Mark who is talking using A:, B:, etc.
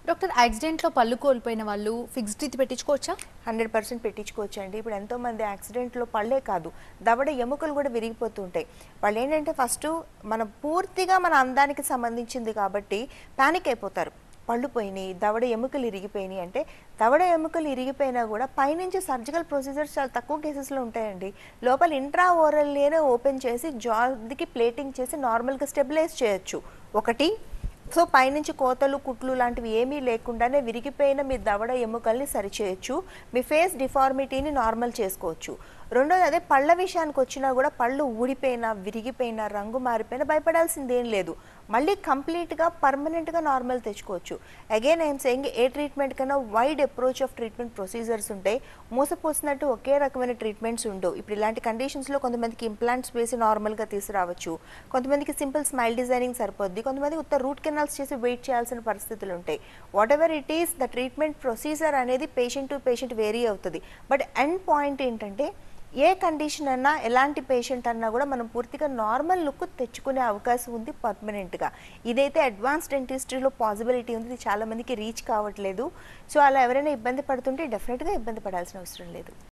A: doctor యాక్సిడెంట్లో పళ్ళు కోల్పోయిన వాళ్ళు ఫిక్స్డ్ టీత్ పెట్టించుకోవచ్చా
B: హండ్రెడ్ పర్సెంట్ పెట్టించుకోవచ్చు అండి ఇప్పుడు ఎంతోమంది యాక్సిడెంట్లో పళ్ళే కాదు దవడ ఎముకలు కూడా విరిగిపోతుంటాయి వాళ్ళు ఏంటంటే ఫస్ట్ మన పూర్తిగా మన అందానికి సంబంధించింది కాబట్టి ప్యానిక్ అయిపోతారు పళ్ళు పోయినాయి దవడ ఎముకలు ఇరిగిపోయినాయి అంటే దవడ ఎముకలు ఇరిగిపోయినా కూడా పైనుంచి సర్జికల్ ప్రొసీజర్స్ చాలా తక్కువ కేసెస్లో ఉంటాయండి లోపల ఇంట్రా ఓరల్లీనే ఓపెన్ చేసి జాకి ప్లేటింగ్ చేసి నార్మల్గా స్టెబిలైజ్ చేయొచ్చు ఒకటి సో పైనుంచి కోతలు కుట్లు లాంటివి ఏమీ లేకుండానే విరిగిపోయిన మీ దవడ ఎముకల్ని సరిచేయొచ్చు మీ ఫేస్ డిఫార్మిటీని నార్మల్ చేసుకోవచ్చు రెండోది అదే పళ్ళ విషయానికి వచ్చినా కూడా పళ్ళు ఊడిపోయినా విరిగిపోయినా రంగు మారిపోయినా భయపడాల్సింది ఏం లేదు మళ్ళీ కంప్లీట్గా పర్మనెంట్గా నార్మల్ తెచ్చుకోవచ్చు again I'm saying a treatment కన్నా wide approach of treatment procedures ఉంటాయి మూసపోసినట్టు ఒకే రకమైన ట్రీట్మెంట్స్ ఉండవు ఇప్పుడు ఇలాంటి కండిషన్స్లో కొంతమందికి ఇంప్లాంట్స్ వేసి నార్మల్గా తీసుకురావచ్చు కొంతమందికి సింపుల్ స్మైల్ డిజైనింగ్ సరిపోద్ది కొంతమంది ఉత్త రూట్ కెనాల్స్ చేసి వెయిట్ చేయాల్సిన పరిస్థితులు ఉంటాయి whatever it is the treatment procedure అనేది పేషెంట్ టు పేషెంట్ వేరీ అవుతుంది బట్ ఎండ్ పాయింట్ ఏంటంటే ఏ కండిషన్ అన్నా ఎలాంటి పేషెంట్ అన్నా కూడా మనం పూర్తిగా నార్మల్ లుక్ తెచ్చుకునే అవకాశం ఉంది పర్మనెంట్గా ఇదైతే అడ్వాన్స్ డెంటిస్ట్రీలో పాసిబిలిటీ ఉంది ఇది చాలా మందికి రీచ్ కావట్లేదు సో అలా ఎవరైనా ఇబ్బంది పడుతుంటే డెఫినెట్గా ఇబ్బంది పడాల్సిన అవసరం లేదు